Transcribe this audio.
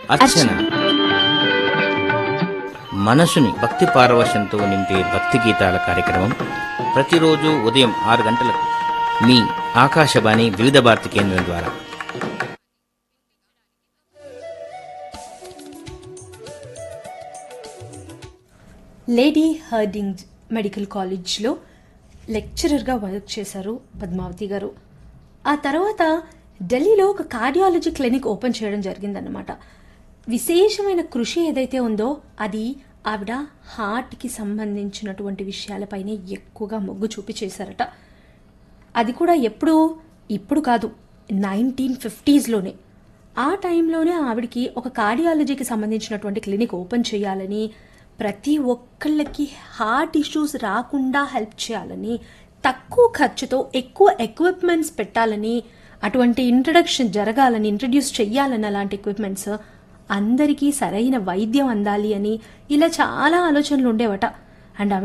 అర్చన మనసుని భక్తి పారవశంతో నింపే భక్తి గీతాల కార్యక్రమం ప్రతిరోజు ఉదయం ఆరు గంటలకు మీ ఆకాశవాణి వివిధ భారతి కేంద్రం ద్వారా లేడీ హర్డింగ్ మెడికల్ కాలేజ్లో లెక్చరర్గా వర్క్ చేశారు పద్మావతి గారు ఆ తర్వాత ఢిల్లీలో ఒక కార్డియాలజీ క్లినిక్ ఓపెన్ చేయడం జరిగిందన్నమాట విశేషమైన కృషి ఏదైతే ఉందో అది ఆవిడ హార్ట్కి సంబంధించినటువంటి విషయాలపైనే ఎక్కువగా మొగ్గు చూపి చేశారట అది కూడా ఎప్పుడు ఇప్పుడు కాదు నైన్టీన్ ఫిఫ్టీస్లోనే ఆ టైంలోనే ఆవిడకి ఒక కార్డియాలజీకి సంబంధించినటువంటి క్లినిక్ ఓపెన్ చేయాలని ప్రతి ఒక్కళ్ళకి హార్ట్ ఇష్యూస్ రాకుండా హెల్ప్ చేయాలని తక్కువ ఖర్చుతో ఎక్కువ ఎక్విప్మెంట్స్ పెట్టాలని అటువంటి ఇంట్రడక్షన్ జరగాలని ఇంట్రడ్యూస్ చెయ్యాలని అలాంటి ఎక్విప్మెంట్స్ అందరికీ సరైన వైద్యం అందాలి అని ఇలా చాలా ఆలోచనలు ఉండేవట అండ్ ఆవిడ